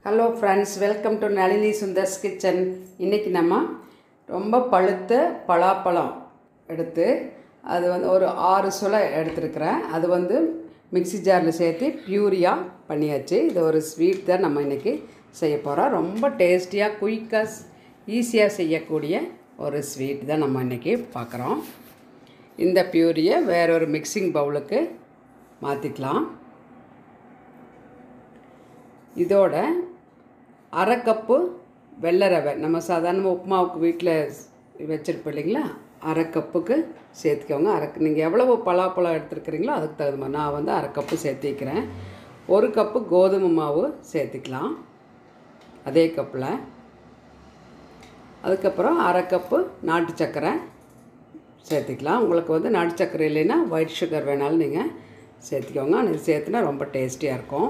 hello friends welcome to Nalini Sundar's kitchen இன்றைக்கி நம்ம ரொம்ப பழுத்த பலாப்பழம் எடுத்து அது வந்து ஒரு ஆறு சுளை எடுத்துருக்கிறேன் அது வந்து மிக்ஸி ஜாரில் சேர்த்து பியூரியாக பண்ணியாச்சு இது ஒரு ஸ்வீட் தான் நம்ம இன்றைக்கி செய்ய போகிறோம் ரொம்ப டேஸ்டியாக குயிக்காக ஈஸியாக செய்யக்கூடிய ஒரு ஸ்வீட் தான் நம்ம இன்றைக்கி பார்க்குறோம் இந்த பியூரியை வேற ஒரு மிக்சிங் பவுலுக்கு மாற்றிக்கலாம் இதோட அரை கப்பு வெள்ளை ரவை நம்ம சாதாரண உப்புமாவுக்கு வீட்டில் வச்சுருப்போம் இல்லைங்களா அரை கப்புக்கு சேர்த்துக்கோங்க அரை நீங்கள் எவ்வளவு பலாப்பழம் எடுத்துருக்கிறீங்களோ அதுக்கு தகுந்த மாதிரி நான் வந்து அரை கப்பு சேர்த்திக்கிறேன் ஒரு கப்பு கோதுமை மாவு சேர்த்துக்கலாம் அதே கப்பில் அதுக்கப்புறம் அரை கப்பு நாட்டு சர்க்கரை சேர்த்துக்கலாம் உங்களுக்கு வந்து நாட்டு சர்க்கரை இல்லைன்னா ஒயிட் சுகர் வேணாலும் நீங்கள் சேர்த்துக்கோங்க அது சேர்த்துனா ரொம்ப டேஸ்டியாக இருக்கும்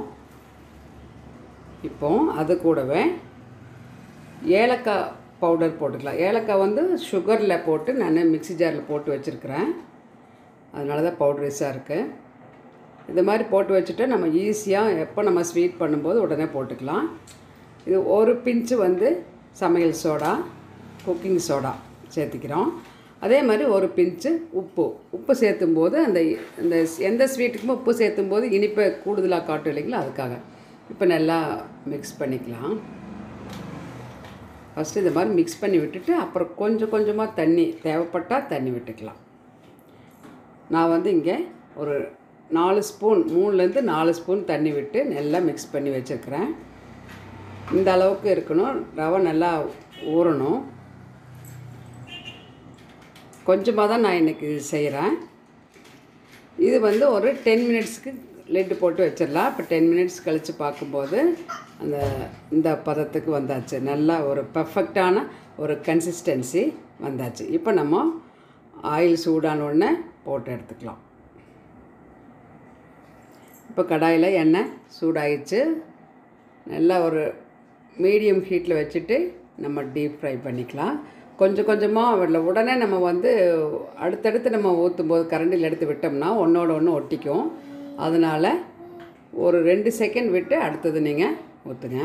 இப்போ அது கூடவே ஏலக்காய் பவுடர் போட்டுக்கலாம் ஏலக்காய் வந்து சுகரில் போட்டு நான் மிக்ஸி ஜாரில் போட்டு வச்சுருக்கிறேன் அதனால தான் பவுட்ரஸாக இருக்குது இது மாதிரி போட்டு வச்சுட்டு நம்ம ஈஸியாக எப்போ நம்ம ஸ்வீட் பண்ணும்போது உடனே போட்டுக்கலாம் இது ஒரு பிஞ்சு வந்து சமையல் சோடா குக்கிங் சோடா சேர்த்துக்கிறோம் அதே மாதிரி ஒரு பிஞ்சு உப்பு உப்பு சேர்த்தும் போது அந்த இந்த எந்த ஸ்வீட்டுக்குமே உப்பு சேர்த்தும் போது இனிப்பை கூடுதலாக காட்டும் இல்லைங்களா அதுக்காக இப்போ நல்லா மிக்ஸ் பண்ணிக்கலாம் ஃபஸ்ட்டு இது மாதிரி மிக்ஸ் பண்ணி விட்டுட்டு அப்புறம் கொஞ்சம் கொஞ்சமாக தண்ணி தேவைப்பட்டால் தண்ணி விட்டுக்கலாம் நான் வந்து இங்கே ஒரு நாலு ஸ்பூன் மூணுலேருந்து நாலு ஸ்பூன் தண்ணி விட்டு நல்லா மிக்ஸ் பண்ணி வச்சுருக்கிறேன் இந்த அளவுக்கு இருக்கணும் ரவை நல்லா ஊறணும் கொஞ்சமாக தான் நான் இன்றைக்கி செய்கிறேன் இது வந்து ஒரு டென் மினிட்ஸ்க்கு லிட்டு போட்டு வச்சிடலாம் இப்போ டென் மினிட்ஸ் கழித்து பார்க்கும்போது அந்த இந்த பதத்துக்கு வந்தாச்சு நல்லா ஒரு பர்ஃபெக்டான ஒரு கன்சிஸ்டன்சி வந்தாச்சு இப்போ நம்ம ஆயில் சூடான உடனே போட்டு எடுத்துக்கலாம் இப்போ கடாயில் எண்ணெய் சூடாயிடுச்சு நல்லா ஒரு மீடியம் ஹீட்டில் வச்சுட்டு நம்ம டீப் ஃப்ரை பண்ணிக்கலாம் கொஞ்சம் கொஞ்சமாக அதில் உடனே நம்ம வந்து அடுத்தடுத்து நம்ம ஊற்றும் போது கரண்டில் எடுத்து விட்டோம்னா ஒன்றோட ஒன்று ஒட்டிக்கும் அதனால் ஒரு ரெண்டு செகண்ட் விட்டு அடுத்தது நீங்கள் ஊற்றுங்க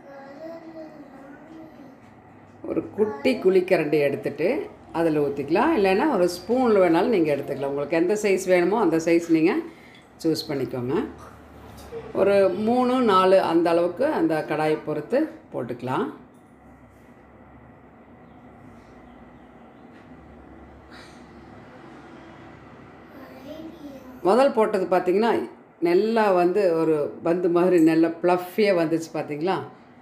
ஒரு குட்டி குழிக்கரண்டி எடுத்துட்டு அதில் ஊற்றிக்கலாம் இல்லைன்னா ஒரு ஸ்பூனில் வேணாலும் நீங்கள் எடுத்துக்கலாம் உங்களுக்கு எந்த சைஸ் வேணுமோ அந்த சைஸ் நீங்கள் சூஸ் பண்ணிக்கோங்க ஒரு மூணு நாலு அந்த அளவுக்கு அந்த கடாயை பொறுத்து போட்டுக்கலாம் முதல் போட்டது பார்த்திங்கன்னா நல்லா வந்து ஒரு பந்து மாதிரி நல்ல ப்ளஃபியாக வந்துச்சு பார்த்தீங்களா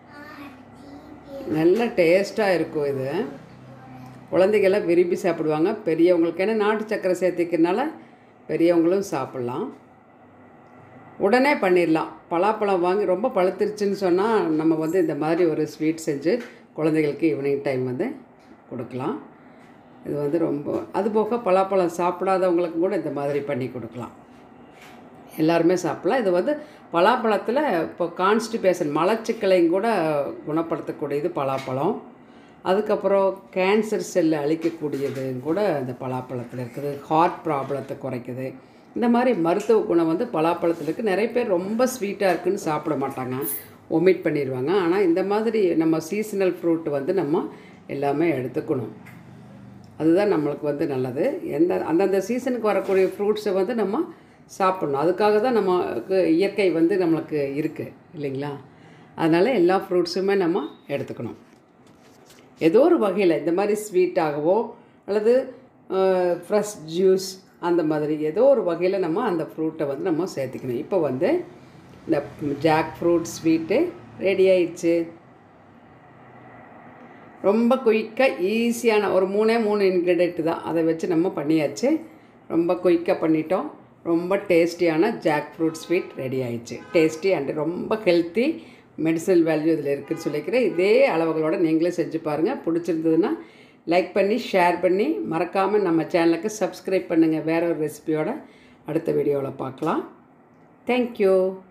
நல்ல டேஸ்ட்டாக இருக்கும் இது குழந்தைகள்லாம் விரும்பி சாப்பிடுவாங்க பெரியவங்களுக்கு ஏன்னா நாட்டு சக்கரை சேர்த்திக்கிறனால பெரியவங்களும் சாப்பிட்லாம் உடனே பண்ணிடலாம் பலாப்பழம் வாங்கி ரொம்ப பழுத்துருச்சுன்னு சொன்னால் நம்ம வந்து இந்த மாதிரி ஒரு ஸ்வீட் செஞ்சு குழந்தைகளுக்கு ஈவினிங் டைம் வந்து கொடுக்கலாம் இது வந்து ரொம்ப அது போக பலாப்பழம் சாப்பிடாதவங்களுக்கு கூட இந்த மாதிரி பண்ணி கொடுக்கலாம் எல்லாருமே சாப்பிட்லாம் இது வந்து பலாப்பழத்தில் இப்போ கான்ஸ்டிபேஷன் மலச்சிக்கலையும் கூட குணப்படுத்தக்கூடியது பலாப்பழம் அதுக்கப்புறம் கேன்சர் செல்லை அழிக்கக்கூடியது கூட இந்த பலாப்பழத்தில் இருக்குது ஹார்ட் ப்ராப்ளத்தை குறைக்குது இந்த மாதிரி மருத்துவ குணம் வந்து பலாப்பழத்தில் இருக்குது நிறைய பேர் ரொம்ப ஸ்வீட்டாக இருக்குன்னு சாப்பிட மாட்டாங்க ஒமிட் பண்ணிடுவாங்க ஆனால் இந்த மாதிரி நம்ம சீசனல் ஃப்ரூட் வந்து நம்ம எல்லாமே எடுத்துக்கணும் அதுதான் நம்மளுக்கு வந்து நல்லது எந்த அந்தந்த சீசனுக்கு வரக்கூடிய ஃப்ரூட்ஸை வந்து நம்ம சாப்பிட்ணும் அதுக்காக தான் நமக்கு இயற்கை வந்து நம்மளுக்கு இருக்குது இல்லைங்களா அதனால் எல்லா ஃப்ரூட்ஸுமே நம்ம எடுத்துக்கணும் ஏதோ ஒரு வகையில் இந்த மாதிரி ஸ்வீட்டாகவோ அல்லது ஃப்ரெஷ் ஜூஸ் அந்த மாதிரி ஏதோ ஒரு வகையில் நம்ம அந்த ஃப்ரூட்டை வந்து நம்ம சேர்த்துக்கணும் இப்போ வந்து இந்த ஜாக் ஃப்ரூட் ஸ்வீட்டு ரெடி ஆயிடுச்சு ரொம்ப குயிக்காக ஈஸியான ஒரு மூணே மூணு இன்க்ரீடியன்ட் தான் அதை வச்சு நம்ம பண்ணியாச்சு ரொம்ப குயிக்காக பண்ணிட்டோம் ரொம்ப டேஸ்டியான ஜாக் ஃப்ரூட் ஸ்வீட் ரெடி ஆயிடுச்சு டேஸ்டி அண்டு ரொம்ப ஹெல்த்தி மெடிசனல் வேல்யூ இதில் இருக்குதுன்னு சொல்லிக்கிறேன் இதே அளவுகளோட நீங்களே செஞ்சு பாருங்கள் பிடிச்சிருந்ததுன்னா லைக் பண்ணி ஷேர் பண்ணி மறக்காமல் நம்ம சேனலுக்கு சப்ஸ்கிரைப் பண்ணுங்கள் வேற ஒரு ரெசிபியோட அடுத்த வீடியோவில் பார்க்கலாம் தேங்க்யூ